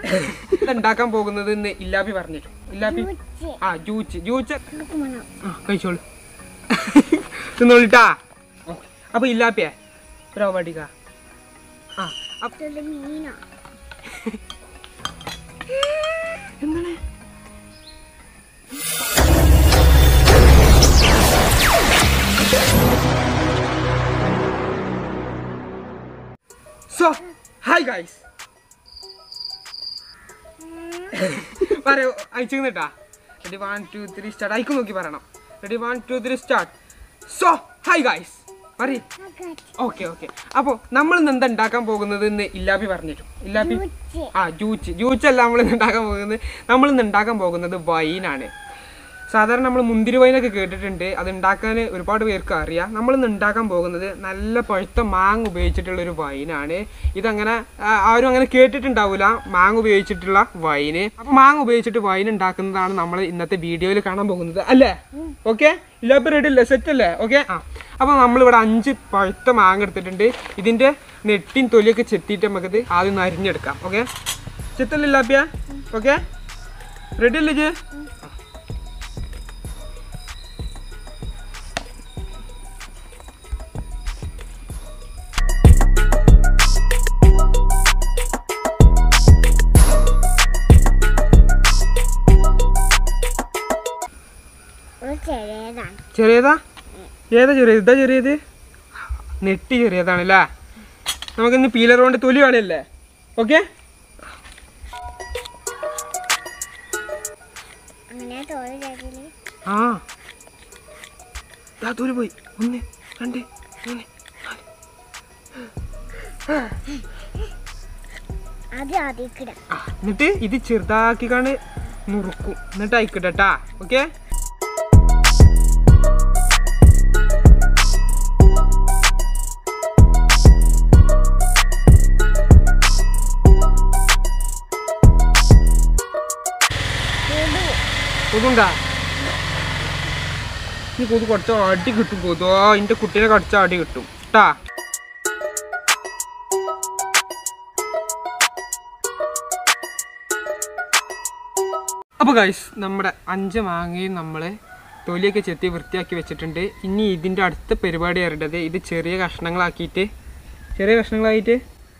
ഉണ്ടാക്കാൻ പോകുന്നത് ഇന്ന് ഇല്ലാപ്പി പറഞ്ഞു ഇല്ലാപ്പി ആ ജൂച്ച് ജൂച്ച് ആ കഴിച്ചോളൂ തിന്നോളിട്ടാ അപ്പൊ ഇല്ലാപ്പിയെ ഒരു വടിക ആ അപ്പൊ മീനാ എന്താണ് സോ ഹായ് ഗൈസ് പറയൂ അയച്ചിരുന്നിട്ടാ ready one two three start അയക്കും നോക്കി പറയണം ready one two three start so hi guys പറയ് ഓക്കെ ഓക്കെ അപ്പോൾ നമ്മൾ ഇന്ന് എന്താ ഉണ്ടാക്കാൻ പോകുന്നത് എന്ന് ഇല്ലാപ്പി പറഞ്ഞുതരും ഇല്ലാപ്പി ആ ജൂച്ച് ജൂച്ച് അല്ല നമ്മൾ ഇന്ന് ഉണ്ടാക്കാൻ പോകുന്നത് നമ്മൾ ഇന്ന് ഉണ്ടാക്കാൻ പോകുന്നത് വൈനാണ് സാധാരണ നമ്മൾ മുന്തിരി വൈനൊക്കെ കേട്ടിട്ടുണ്ട് അത് ഉണ്ടാക്കാൻ ഒരുപാട് പേർക്ക് അറിയാം നമ്മൾ ഇന്ന് ഉണ്ടാക്കാൻ പോകുന്നത് നല്ല പഴുത്ത മാങ്ങ ഉപയോഗിച്ചിട്ടുള്ള ഒരു വൈനാണ് ഇതങ്ങനെ ആ, ആരും അങ്ങനെ കേട്ടിട്ടുണ്ടാവില്ല മാങ്ങ ഉപയോഗിച്ചിട്ടുള്ള വൈന് അപ്പോൾ മാങ്ങ ഉപയോഗിച്ചിട്ട് വൈൻ ഉണ്ടാക്കുന്നതാണ് നമ്മൾ ഇന്നത്തെ വീഡിയോയിൽ കാണാൻ പോകുന്നത് അല്ലേ ഓക്കെ ഇല്ലാപ്പം റെഡി അല്ലേ സെറ്റ് അല്ലേ ഓക്കെ ആ അപ്പോൾ നമ്മളിവിടെ അഞ്ച് പഴുത്ത മാങ്ങ എടുത്തിട്ടുണ്ട് ഇതിൻ്റെ നെട്ടിൻ തൊലിയൊക്കെ ചെത്തിയിട്ട് നമുക്കത് ആദ്യം ഒന്ന് അരിഞ്ഞെടുക്കാം ഓക്കെ ചെത്തല്ലേ ഇല്ലാപ്പിയ ഓക്കെ റെഡി അല്ലേ ജ് ഒരു ചെറിയതാണ് ചെറിയതാ ഏതാ ചെറിയത് ഇതാ ചെറിയത് നെട്ടി ചെറിയതാണല്ലേ നമുക്കിന്ന് പീലർ കൊണ്ട് തൊലി കാണില്ലേ ഓക്കെ അങ്ങനെ തോല് ചെറിയ ആ ദാ തൊലി പോയി ഒന്ന് രണ്ട് മൂന്ന് അത് അതിക്കിട ആ എന്നിട്ട് ഇത് ചെറുതാക്കി കാണി നുറുക്കും എന്നിട്ട് അയക്കട്ടാ ഓക്കെ കൊതുണ്ടാ ഈ കൊതു കുറച്ച് അടി കിട്ടും കൊതു ആ എൻ്റെ കുട്ടീനെ കടിച്ച അടി കിട്ടും ട്ടാ അപ്പോൾ ഗൈസ് നമ്മുടെ അഞ്ച് മാങ്ങയും നമ്മൾ തൊലിയൊക്കെ ചെത്തി വൃത്തിയാക്കി വെച്ചിട്ടുണ്ട് ഇനി ഇതിൻ്റെ അടുത്ത പരിപാടി അറിയേണ്ടത് ഇത് ചെറിയ കഷ്ണങ്ങളാക്കിയിട്ട് ചെറിയ കഷ്ണങ്ങളായിട്ട്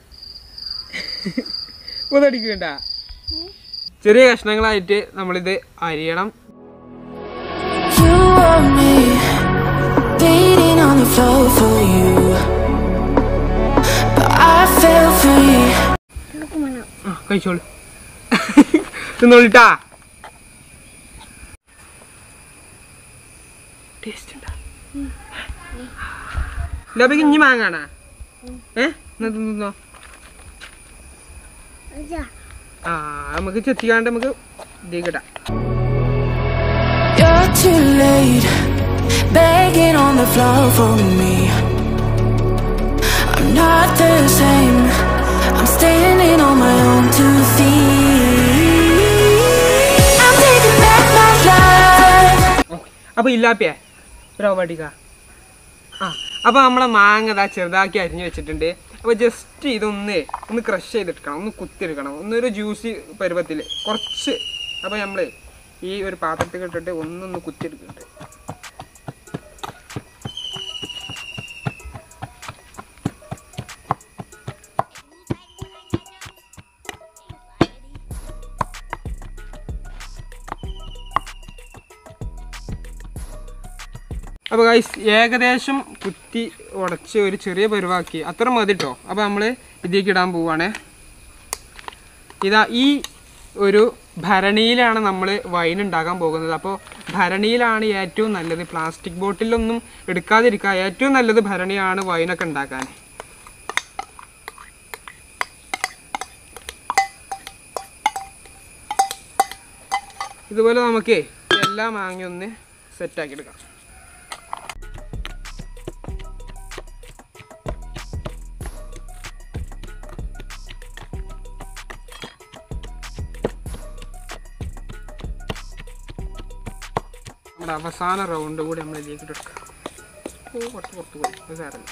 ഒതടിക്കണ്ട ചെറിയ കഷ്ണങ്ങളായിട്ട് നമ്മളിത് അരിയണം You want me beating on the floor for you, but I feel free. നമുക്ക് മണം ആ കഴിച്ചോളൂ തിന്നോളിട്ടാ ടേസ്റ്റ് ഉണ്ടാ ലബിക്ക് ഇഞ്ഞി മാങ്ങാണാ ഏ എന്നാ തിന്നോ ഇതാ. ആ നമുക്ക് ചെത്തിക്കാണ്ട് നമുക്ക് ഇതിക്കിടാം You're too late, begging on the floor for me. I'm not the same. I'm standing on my own two feet. I'm taking back my life. അപ്പോൾ ഇല്ലാപ്പിയേ ഒരു വടിക ആ അപ്പോൾ നമ്മളെ മാങ്ങ ദാ ചെറുതാക്കി അരിഞ്ഞു വെച്ചിട്ടുണ്ട് അപ്പോൾ ജസ്റ്റ് ഇതൊന്ന് ഒന്ന് ക്രഷ് ചെയ്തെടുക്കണം ഒന്ന് കുത്തിയെടുക്കണം ഒന്നൊരു ജ്യൂസി പരുവത്തിൽ കുറച്ച് അപ്പോൾ നമ്മൾ ഈ ഒരു പാത്രത്തിൽ ഇട്ടിട്ട് ഒന്നൊന്ന് കുത്തിയെടുക്കുന്നുണ്ട് അപ്പോൾ ഗൈസ് ഏകദേശം കുത്തി ഉടച്ച് ഒരു ചെറിയ പരുവാക്കി അത്ര മതി കേട്ടോ അപ്പോൾ നമ്മൾ ഇതിലേക്ക് ഇടാൻ പോവാണേ ഇതാ ഈ ഒരു ഭരണിയിലാണ് നമ്മൾ വൈൻ ഉണ്ടാക്കാൻ പോകുന്നത് അപ്പോൾ ഭരണിയിലാണ് ഏറ്റവും നല്ലത് പ്ലാസ്റ്റിക് ബോട്ടിലൊന്നും എടുക്കാതിരിക്കുക ഏറ്റവും നല്ലത് ഭരണിയാണ് വൈനൊക്കെ ഉണ്ടാക്കാൻ ഇതുപോലെ നമുക്ക് എല്ലാ മാങ്ങ ഒന്ന് സെറ്റാക്കി എടുക്കാം നമ്മുടെ അവസാന റൗണ്ട് കൂടി നമ്മൾ ഇതിലേക്ക് എടുക്കാം ഓ കുറച്ച് പുറത്ത് പോയി അത് സാരമില്ല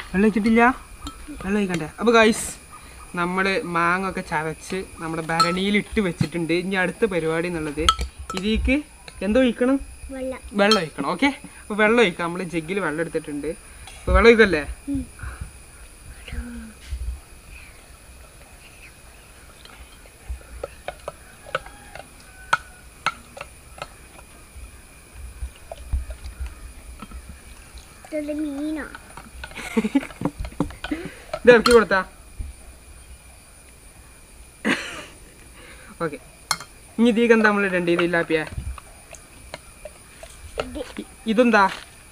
വെള്ളം ഒഴിച്ചിട്ടില്ല വെള്ളം ഒഴിക്കണ്ടേ അപ്പോൾ ഗൈസ് നമ്മൾ മാങ്ങ ഒക്കെ ചതച്ച് നമ്മുടെ ഭരണിയിൽ ഇട്ട് വെച്ചിട്ടുണ്ട് ഇനി അടുത്ത പരിപാടി എന്നുള്ളത് ഇതിലേക്ക് എന്തോ ഒഴിക്കണം വെള്ളം വെള്ളം ഒഴിക്കണം ഓക്കെ അപ്പോൾ വെള്ളം ഒഴിക്കാം നമ്മൾ ജഗ്ഗിൽ വെള്ളം എടുത്തിട്ടുണ്ട് അപ്പോൾ വെള്ളം ഒഴിക്കല്ലേ ഇത് മീനോ ഇത് ഇറക്കി കൊടുത്താ ഓക്കെ ഇനി ഇതിലേക്ക് എന്താ നമ്മൾ ഇടേണ്ടത് ഇതില്ലാപ്പിയ ഇത് ഇതെന്താ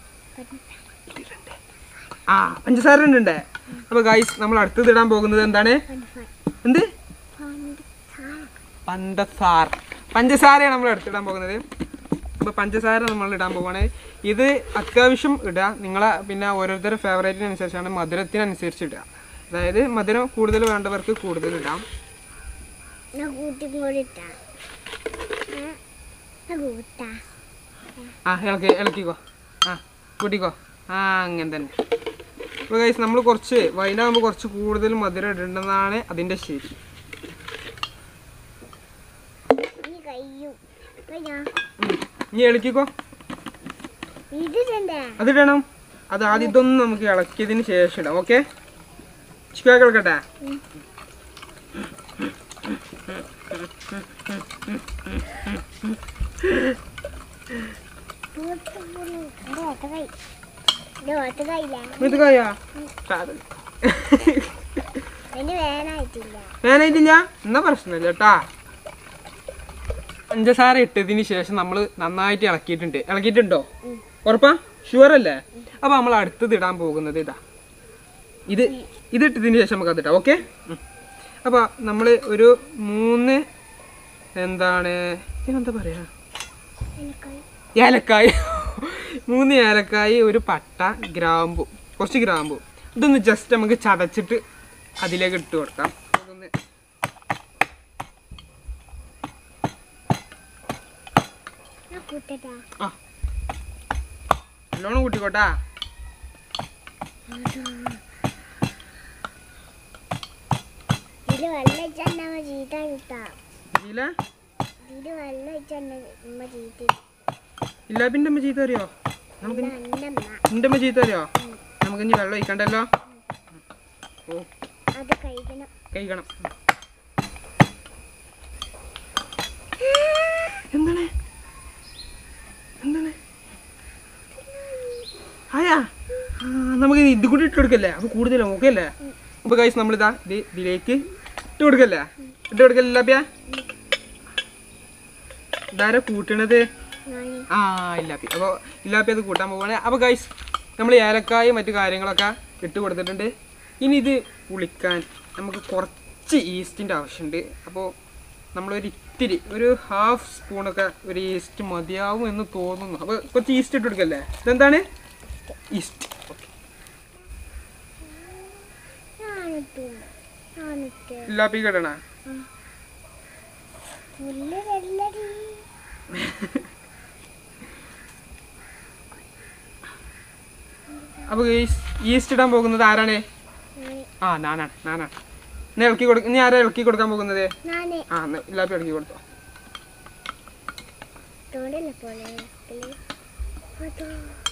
ആ പഞ്ചസാര ഉണ്ട് അപ്പോൾ ഗൈസ് നമ്മൾ അടുത്തത് ഇടാൻ പോകുന്നത് എന്താണ് പഞ്ചസാര എന്ത് പഞ്ചസാര പഞ്ചസാര പഞ്ചസാരയാണ് നമ്മൾ എടുത്തിടാൻ പോകുന്നത് അപ്പോൾ പഞ്ചസാര നമ്മൾ ഇടാൻ പോവുകയാണ് ഇത് അത്യാവശ്യം ഇടുക നിങ്ങളെ പിന്നെ ഓരോരുത്തരുടെ ഫേവറേറ്റിനനുസരിച്ചാണ് മധുരത്തിനനുസരിച്ച് ഇടുക അതായത് മധുരം കൂടുതൽ വേണ്ടവർക്ക് കൂടുതൽ ഇടാം ഞാൻ കൂട്ടി കൂടി ഇട്ടാ ഏ? ഞാൻ കൂട്ടാ ആ ഇളക്കി ഇളക്കിക്കോ ആ കൂട്ടിക്കോ ആ അങ്ങനെ തന്നെ അപ്പോൾ ഗൈസ് നമ്മൾ കുറച്ച് വൈനാകുമ്പോൾ കുറച്ച് കൂടുതൽ മധുരം ഇടേണ്ടതാണ് അതിൻ്റെ ശരി ഇനി കഴിയും ഇപ്പൊ ഞാൻ ഉം. ഇനി ഇളക്കിക്കോ ഇതിടണ്ടേ അതിടണം അത് ആദ്യം ഇതൊന്നും നമുക്ക് ഇളക്കിയതിന് ശേഷം ഇടാം ഓക്കെ ചിക്കൻ കിളക്കട്ടെ ഓട്ടക്കായി ഇത് ഓട്ടക്കായില്ല ഇത് കായാ അതിന് വേനായിട്ടില്ല വേനായിട്ടില്ല എന്നാ പ്രശ്നമില്ല കേട്ടാ പഞ്ചസാര ഇട്ടതിന് ശേഷം നമ്മൾ നന്നായിട്ട് ഇളക്കിയിട്ടുണ്ട് ഇളക്കിയിട്ടുണ്ടോ ഉറപ്പാ ഷുവർ അല്ലേ അപ്പൊ നമ്മൾ അടുത്തത് ഇടാൻ പോകുന്നത് ഇതാ ഇത് ഇത് ഇട്ടതിന് ശേഷം നമുക്ക് അതിട്ടാം ഓക്കെ അപ്പൊ നമ്മൾ ഒരു മൂന്ന് എന്താണ് എന്താ പറയാ എനിക്കായി ഏലക്കായ് മൂന്ന് ഏലക്കായ് ഒരു പട്ട ഗ്രാമ്പു കുറച്ച് ഗ്രാമ്പു ഇതൊന്ന് ജസ്റ്റ് നമുക്ക് ചതച്ചിട്ട് അതിലേക്ക് ഇട്ട് കൊടുക്കാം ഇതൊന്ന് ഞാൻ കൂട്ടട്ടാ ആ നല്ലോണം കൂട്ടിക്കോട്ടാ ഇതില് വെള്ളം വെച്ചാൽ നമ്മ ചീത്ത കിട്ടാ ഇതില ഇതില് വെള്ളം വെച്ചാൽ നമ്മ ചീത്ത ഇല്ല പിന്നെ അമ്മ ചീത്ത അറിയോ നമുക്ക് ഇത് എൻ്റെ അമ്മ നിന്റെ അമ്മ ചീത്ത അറിയോ നമുക്ക് ഇനി വെള്ളം ഒഴിക്കണ്ടല്ലോ ഓ അത് കഴിക്കണം കഴിക്കണം എന്താണ് എന്താണ് ആയാ ആ, നമുക്ക് ഇത് കൂടി ഇട്ട് കൊടുക്കല്ലേ അപ്പൊ കൂടുതലും ഓക്കെ അല്ലേ അപ്പൊ കഴിച്ച് നമ്മളിതാ ഇത് ഇതിലേക്ക് ഇട്ട് കൊടുക്കല്ലേ ഇട്ട് കൊടുക്കല്ലേ പ്യാ ഇതാരാ കൂട്ടണത് ഞാൻ ആ ഇല്ലാപ്പി അപ്പോൾ ഇല്ലാപ്പി അത് കൂട്ടാൻ പോവാണ് അപ്പോൾ ഗൈസ് നമ്മൾ ഏലക്കായും മറ്റു കാര്യങ്ങളൊക്കെ ഇട്ട് കൊടുത്തിട്ടുണ്ട് ഇനി ഇത് പുളിക്കാൻ നമുക്ക് കുറച്ച് ഈസ്റ്റിൻ്റെ ആവശ്യമുണ്ട് അപ്പോൾ നമ്മളൊരു ഇത്തിരി ഒരു ഹാഫ് സ്പൂണൊക്കെ ഒരു ഈസ്റ്റ് മതിയാവും എന്ന് തോന്നുന്നു അപ്പോൾ കുറച്ച് ഈസ്റ്റ് ഇട്ട് കൊടുക്കല്ലേ ഇതെന്താണ് ഈസ്റ്റ് ഓക്കെ ഞാനിട്ടു ഞാനിട്ട് ഇല്ലാപ്പി കേട്ടണ പുല്ല് വെള്ളടി അപ്പോൾ ഗൈസ് ഈസ്റ്റ് ഇടാൻ പോകുന്നത് ആരാണ് ഞാൻ ആ ഞാനാണ് ഞാനാണ് ഇനി ഇളക്കി കൊടുക്ക ഇനി ആരാ ഇളക്കി കൊടുക്കാൻ പോകുന്നത് ഞാന് ആ എന്നാ ഇല്ലാപ്പി ഇളക്കി കൊടുത്തോ തോണ്ടല്ലേ പോലെ അതോ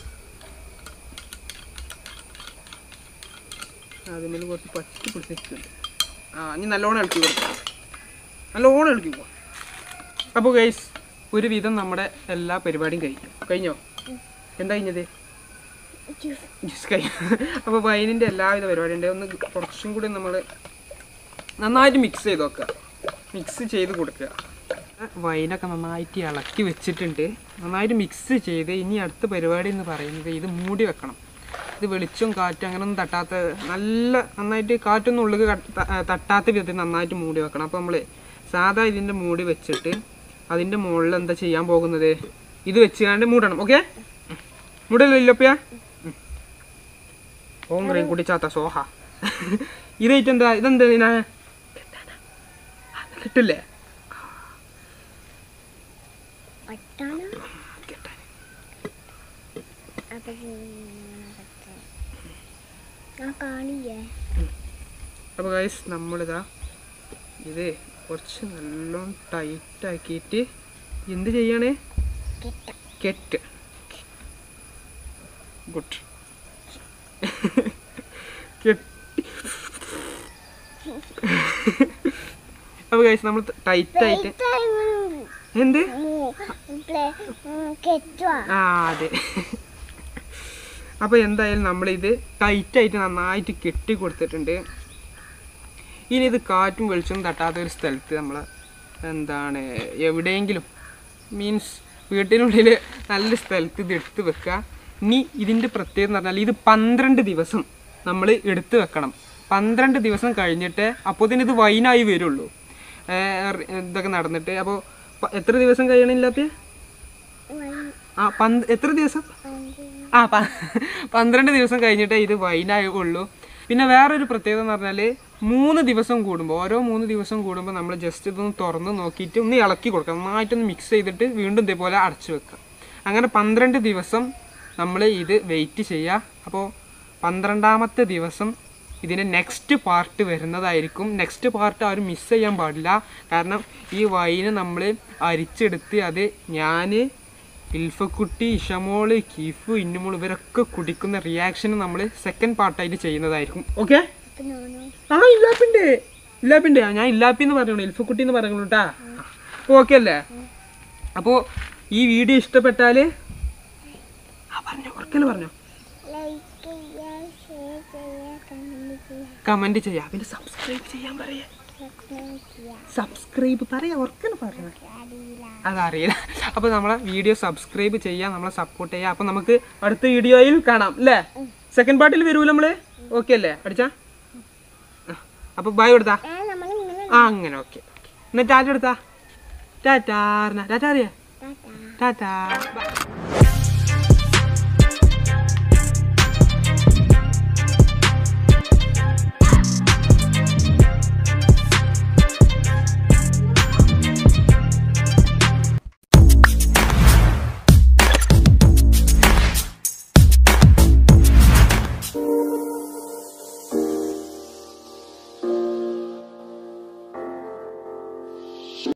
അതിന്മേൽ കുറച്ച് പറ്റി പിടിച്ചിട്ടുണ്ട് ആ ഇനി നല്ലോണം ഇളക്കി കൊടുക്കാം നല്ലോണം ഇളക്കി പോവാം അപ്പോൾ ഗൈസ് ഒരുവിധം നമ്മുടെ എല്ലാ പരിപാടിയും കഴിഞ്ഞു കഴിഞ്ഞോ എന്താ കഴിഞ്ഞത് ജ്യൂസ് ജ്യൂസ് കഴിഞ്ഞു അപ്പോൾ വൈനിൻ്റെ എല്ലാവിധ പരിപാടിയുണ്ട് ഒന്ന് കുറച്ചും കൂടി നമ്മൾ നന്നായിട്ട് മിക്സ് ചെയ്ത് വെക്കുക മിക്സ് ചെയ്ത് കൊടുക്കുക വൈനൊക്കെ നന്നായിട്ട് ഇളക്കി വെച്ചിട്ടുണ്ട് നന്നായിട്ട് മിക്സ് ചെയ്ത് ഇനി അടുത്ത പരിപാടി എന്ന് പറയുന്നത് ഇത് മൂടി വെക്കണം ഇത് വെളിച്ചം കാറ്റും അങ്ങനെ ഒന്നും തട്ടാത്ത നല്ല നന്നായിട്ട് കാറ്റൊന്നും ഉള്ളിൽ തട്ടാത്ത വിധത്തിൽ നന്നായിട്ട് മൂടി വെക്കണം അപ്പോൾ നമ്മൾ സാധാ ഇതിൻ്റെ മൂടി വെച്ചിട്ട് അതിൻ്റെ മുകളിൽ എന്താ ചെയ്യാൻ പോകുന്നത് ഇത് വെച്ചുകൊണ്ട് മൂടണം ഓക്കെ മൂടല്ലോ ഇല്ലപ്പയാ ഓം റീം കുടിച്ചാത്ത സോഹ ഇതായിട്ട് എന്താ ഇതെന്താ ഇതിനാ കിട്ടില്ലേ ഒട്ടാണ് കിട്ടാൻ അപ്പൊ ഞാൻ കാണില്ലേ അപ്പോൾ ഗൈസ് നമ്മളിതാ ഇത് കുറച്ച് നല്ലോണം ടൈറ്റ് ആക്കിയിട്ട് എന്ത് ചെയ്യണേ കിട്ട കെട്ട് ഗുഡ് കെട്ടി അപ്പോൾ ഗൈസ് നമ്മൾ ടൈറ്റ് ആയിട്ട് എന്ത് കെട്ടുവാ ആ അതെ അപ്പോൾ എന്തായാലും നമ്മളിത് ടൈറ്റായിട്ട് നന്നായിട്ട് കെട്ടി കൊടുത്തിട്ടുണ്ട് ഇനി ഇത് കാറ്റും വെളിച്ചവും തട്ടാത്ത ഒരു സ്ഥലത്ത് നമ്മൾ എന്താണ് എവിടെയെങ്കിലും മീൻസ് വീട്ടിനുള്ളിൽ നല്ല സ്ഥലത്ത് ഇത് എടുത്ത് വെക്കുക ഇനി ഇതിൻ്റെ പ്രത്യേകത എന്ന് പറഞ്ഞാൽ ഇത് പന്ത്രണ്ട് ദിവസം നമ്മൾ എടുത്ത് വെക്കണം പന്ത്രണ്ട് ദിവസം കഴിഞ്ഞിട്ട് അപ്പോൾ ഇത് വൈനായി വരുള്ളൂ ഏർ ഇതൊക്കെ നടന്നിട്ട് അപ്പോൾ എത്ര ദിവസം കഴിയണില്ലാത്ത ആ പന്ത് എത്ര ദിവസം ആ പ- പന്ത്രണ്ട് ദിവസം കഴിഞ്ഞിട്ടേ ഇത് വൈനായി ഉള്ളൂ പിന്നെ വേറൊരു പ്രത്യേകത എന്ന് പറഞ്ഞാൽ മൂന്ന് ദിവസം കൂടുമ്പോൾ ഓരോ മൂന്ന് ദിവസം കൂടുമ്പോൾ നമ്മൾ ജസ്റ്റ് ഇതൊന്ന് തുറന്ന് നോക്കിയിട്ട് ഒന്ന് ഇളക്കി കൊടുക്കാം നന്നായിട്ടൊന്ന് മിക്സ് ചെയ്തിട്ട് വീണ്ടും ഇതേപോലെ അടച്ചു വെക്കാം അങ്ങനെ പന്ത്രണ്ട് ദിവസം നമ്മൾ ഇത് വെയിറ്റ് ചെയ്യുക അപ്പോൾ പന്ത്രണ്ടാമത്തെ ദിവസം ഇതിൻ്റെ നെക്സ്റ്റ് പാർട്ട് വരുന്നതായിരിക്കും നെക്സ്റ്റ് പാർട്ട് ആരും മിസ് ചെയ്യാൻ പാടില്ല കാരണം ഈ വൈന് നമ്മൾ അരിച്ചെടുത്ത് അത് ഞാൻ ഇൽഫക്കുട്ടി ഇഷമോള് കീഫു ഇന്നുമോൾ ഇവരൊക്കെ കുടിക്കുന്ന റിയാക്ഷൻ നമ്മൾ സെക്കൻഡ് പാർട്ടായിട്ട് ചെയ്യുന്നതായിരിക്കും ഓക്കെ അപ്പൊ ഞാനോ ആ ഇല്ലാപ്പിണ്ട് ഇല്ലാപ്പിണ്ട് ഞാൻ ഇല്ലാപ്പി എന്ന് പറഞ്ഞു ഇൽഫക്കുട്ടി എന്ന് പറഞ്ഞു കേട്ടാ ഓക്കെ അല്ലേ അപ്പോൾ ഈ വീഡിയോ ഇഷ്ടപ്പെട്ടാൽ ആ പറഞ്ഞോ ഉറക്കല്ലേ പറഞ്ഞോ ലൈക്ക് ചെയ്യുക ഷെയർ ചെയ്യുക കമന്റ് ചെയ്യുക കമൻറ്റ് ചെയ്യാം പിന്നെ സബ്സ്ക്രൈബ് ചെയ്യാൻ പറയാ സബ്സ്ക്രൈബ് ചെയ്യുക സബ്സ്ക്രൈബ് പറയാ ഉറക്കല്ലേ പറഞ്ഞു അറിയില്ല അതറിയില്ല അപ്പോൾ നമ്മളെ വീഡിയോ സബ്സ്ക്രൈബ് ചെയ്യാം നമ്മളെ സപ്പോർട്ട് ചെയ്യാം അപ്പോൾ നമുക്ക് അടുത്ത വീഡിയോയിൽ കാണാം അല്ലേ സെക്കൻഡ് പാർട്ടിൽ വരൂല നമ്മള് ഓക്കെ അല്ലേ അടിച്ചാ അപ്പോൾ ബൈ കൊടുത്താ ആ നമ്മളിങ്ങനെ ആ അങ്ങനെ ഓക്കെ എന്നാ ടാറ്റ എടുത്താ ടാറ്റാ ടാറ്റ അറിയാ ടാറ്റാ ടാറ്റാ